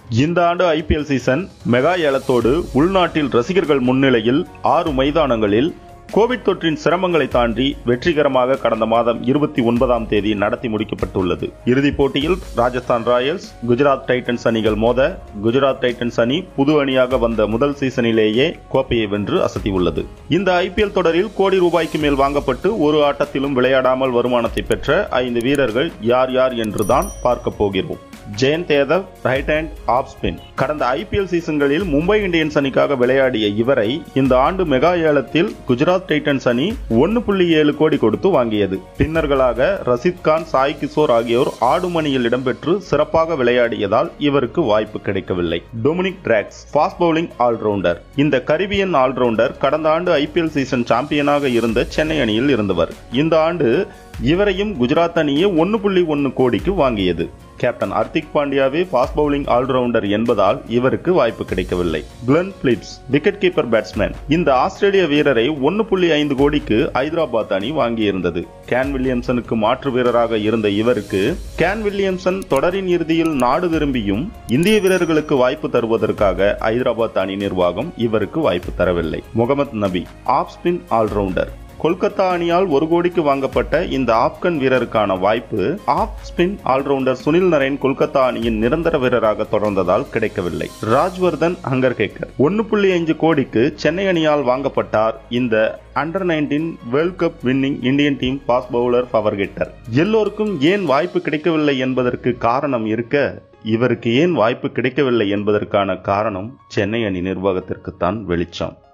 இந்த ஆண்டு IPL season mega ஏலத்தோடு உள்நாட்டில் ரசிகர்கள் முன்னிலையில் ஆறு மைதானங்களில் கோவிட் தொற்றின் சிரமங்களை தாண்டி வெற்றிகரமாக கடந்த மாதம் இருபத்தி ஒன்பதாம் தேதி நடத்தி முடிக்கப்பட்டுள்ளது இறுதிப் போட்டியில் ராஜஸ்தான் ராயல்ஸ் குஜராத் டைட்டன்ஸ் அணிகள் மோத குஜராத் டைட்டன்ஸ் அணி புது அணியாக வந்த முதல் சீசனிலேயே கோப்பையை வென்று அசத்தியுள்ளது இந்த ஐபிஎல் தொடரில் கோடி ரூபாய்க்கு மேல் வாங்கப்பட்டு ஒரு ஆட்டத்திலும் விளையாடாமல் வருமானத்தை பெற்ற ஐந்து வீரர்கள் யார் யார் என்றுதான் பார்க்க போகிறோம் Jayant Yadav right hand off spin கடந்த ஐபிஎல் சீசன்களில் மும்பை இந்தியன்ஸ் அணிக்காக விளையாடிய இவரை இந்த ஆண்டு மெகா ஏலத்தில் குஜராத் டைட்டன்ஸ் அணி ஒன்னு புள்ளி ஏழு கோடி கொடுத்து வாங்கியது பின்னர்களாக ரசித் கான் சாய் கிஷோர் ஆகியோர் ஆடும் அணியில் இடம்பெற்று சிறப்பாக விளையாடியதால் இவருக்கு வாய்ப்பு கிடைக்கவில்லை Dominic Drakes fast bowling allrounder இந்த கரிபியன் ஆல்ரவுண்டர் கடந்த ஆண்டு ஐபிஎல் சீசன் சாம்பியனாக இருந்த சென்னை அணியில் இருந்தவர் இந்த ஆண்டு இவரையும் குஜராத் அணியே ஒன்னு புள்ளி ஒன்னு கோடிக்கு வாங்கியது கேப்டன் ஹர்திக் பாண்டியாவே ஃபாஸ்ட் பவுலிங் ஆல்ரவுண்டர் என்பதால் இவருக்கு வாய்ப்பு கிடைக்கவில்லை Glenn Phillips wicket keeper batsman இந்த ஆஸ்திரேலிய வீரரை ஒன்னு புள்ளி ஐந்து கோடிக்கு ஐதராபாத் அணி வாங்கியிருந்தது கேன் வில்லியம்சனுக்கு மாற்று வீரராக இருந்த இவருக்கு கேன் வில்லியம்சன் தொடரின் இறுதியில் நாடு திரும்பியும் இந்திய வீரர்களுக்கு வாய்ப்பு தருவதற்காக ஐதராபாத் அணி நிர்வாகம் இவருக்கு வாய்ப்பு தரவில்லை Mohammad Nabi off spin allrounder Kolkata அணியால் ஒரு கோடிக்கு வாங்கப்பட்ட இந்த ஆப்கன் வீரருக்கான வாய்ப்பு off spin allrounder Sunil Narine Kolkata அணியின் நிரந்தர வீரராக தொடர்ந்ததால் கிடைக்கவில்லை ராஜ்வர்தன் ஹங்கர்கேக்கர் ஒன்னு புள்ளி அஞ்சு கோடிக்கு சென்னை அணியால் வாங்கப்பட்டார் இந்த under nineteen world cup winning Indian team fast bowler power hitter எல்லோருக்கும் ஏன் வாய்ப்பு கிடைக்கவில்லை என்பதற்கு காரணம் இருக்க இவருக்கு ஏன் வாய்ப்பு கிடைக்கவில்லை என்பதற்கான காரணம் சென்னை அணி நிர்வாகத்திற்குத்தான் வெளிச்சம்